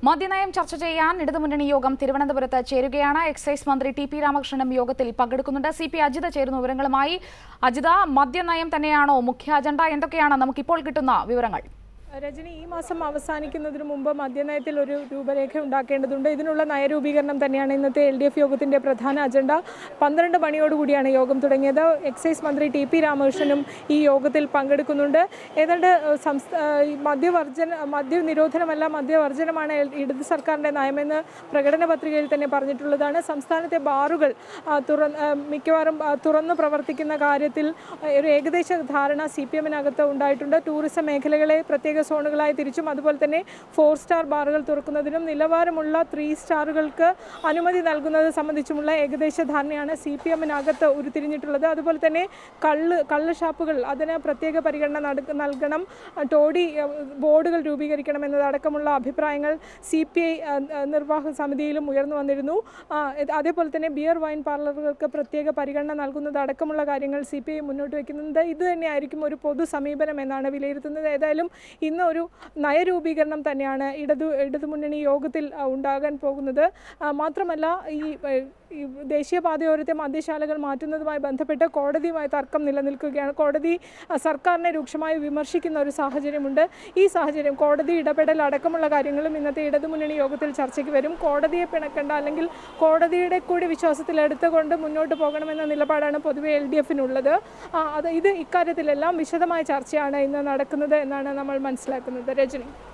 മദ്യനയം ചർച്ച ചെയ്യാൻ ഇടതുമുന്നണി യോഗം തിരുവനന്തപുരത്ത് ചേരുകയാണ് എക്സൈസ് മന്ത്രി ടി പി രാമകൃഷ്ണനും യോഗത്തിൽ പങ്കെടുക്കുന്നുണ്ട് സി പി അജിത ചേരുന്നു വിവരങ്ങളുമായി അജിത മദ്യനയം തന്നെയാണോ മുഖ്യ അജണ്ട എന്തൊക്കെയാണ് നമുക്കിപ്പോൾ കിട്ടുന്ന വിവരങ്ങൾ രജനി ഈ മാസം അവസാനിക്കുന്നതിന് മുമ്പ് മദ്യനയത്തിൽ ഒരു രൂപരേഖ ഉണ്ടാക്കേണ്ടതുണ്ട് ഇതിനുള്ള നയരൂപീകരണം തന്നെയാണ് ഇന്നത്തെ എൽ ഡി എഫ് യോഗത്തിന്റെ പ്രധാന അജണ്ട പന്ത്രണ്ട് മണിയോടുകൂടിയാണ് യോഗം തുടങ്ങിയത് എക്സൈസ് മന്ത്രി ടി പി രാമകൃഷ്ണനും ഈ യോഗത്തിൽ പങ്കെടുക്കുന്നുണ്ട് ഏതാണ്ട് ഏഹ്, സംസ്ഥാ ഏഹ്, ഈ മദ്യവർജന മദ്യനിരോധനമല്ല മദ്യവർജനമാണ് എൽ- ഇടത് സർക്കാരിന്റെ നയമെന്ന് പ്രകടന പത്രികയിൽ തന്നെ പറഞ്ഞിട്ടുള്ളതാണ് സംസ്ഥാനത്തെ ബാറുകൾ ആ, തുറ- ആ, മിക്കവാറും ആ, തുറന്നു പ്രവർത്തിക്കുന്ന കാര്യത്തിൽ ആ, ഒരു ഏകദേശ ധാരണ സി പി എമ്മിനകത്ത് ഉണ്ടായിട്ടുണ്ട് ടൂറിസം മേഖലകളെ പ്രത്യേക സോണുകളായി തിരിച്ചും അതുപോലെ തന്നെ ഫോർ സ്റ്റാർ ബാറുകൾ തുറക്കുന്നതിനും നിലവാരമുള്ള ത്രീ സ്റ്റാറുകൾക്ക് അനുമതി നൽകുന്നത് സംബന്ധിച്ചുമുള്ള ഏകദേശ ധാരണയാണ് സി പി എമ്മിനകത്ത് ഉരുത്തിരിഞ്ഞിട്ടുള്ളത് അതുപോലെ തന്നെ കള്ള് കള്ള് ഷാപ്പുകൾ അതിന് പ്രത്യേക പരിഗണന നട- നൽകണം ആ, ടോഡി ആ, ബോർഡുകൾ രൂപീകരിക്കണം എന്നതടക്കമുള്ള അഭിപ്രായങ്ങൾ സി പി ഐ നിർവാഹക സമിതിയിലും ഉയർന്നു വന്നിരുന്നു ആ, ഇത് അതേപോലെ തന്നെ ബിയർ വൈൻ പാർലറുകൾക്ക് പ്രത്യേക പരിഗണന നൽകുന്നത് അടക്കമുള്ള കാര്യങ്ങൾ സി പി ഐ മുന്നോട്ട് വയ്ക്കുന്നത് ഇത് തന്നെയായിരിക്കും ഒരു പൊതു സമീപനം എന്നാണ് വിലയിരുത്തുന്നത് ഏതായാലും ഇന്ന് ഒരു നയരൂപീകരണം തന്നെയാണ് ഇടതു ഇടതുമുന്നണി യോഗത്തിൽ ആ, ഉണ്ടാകാൻ പോകുന്നത് ആ, മാത്രമല്ല ഈ ഏ, ഈ ദേശീയപാതയോരത്തെ മദ്യശാലകൾ മാറ്റുന്നതുമായി ബന്ധപ്പെട്ട് കോടതിയുമായി തർക്കം നിലനിൽക്കുകയാണ് കോടതി ആ, സർക്കാരിനെ രൂക്ഷമായി വിമർശിക്കുന്ന ഒരു സാഹചര്യമുണ്ട് ഈ സാഹചര്യം കോടതി ഇടപെടൽ അടക്കമുള്ള കാര്യങ്ങളും ഇന്നത്തെ ഇടതുമുന്നണി യോഗത്തിൽ ചർച്ചയ്ക്ക് വരും കോടതിയെ പിണക്കേണ്ട അല്ലെങ്കിൽ കോടതിയുടെ കൂടി വിശ്വാസത്തിൽ എടുത്തുകൊണ്ട് മുന്നോട്ട് പോകണമെന്ന നിലപാടാണ് പൊതുവെ എൽ ഡി എഫിനുള്ളത് അത് ഇത് ഇക്കാര്യത്തിലെല്ലാം വിശദമായ ചർച്ചയാണ് ഇന്ന് നടക്കുന്നത് എന്നാണ് നമ്മൾ മനസ്സിലാക്കുന്നത് രജനി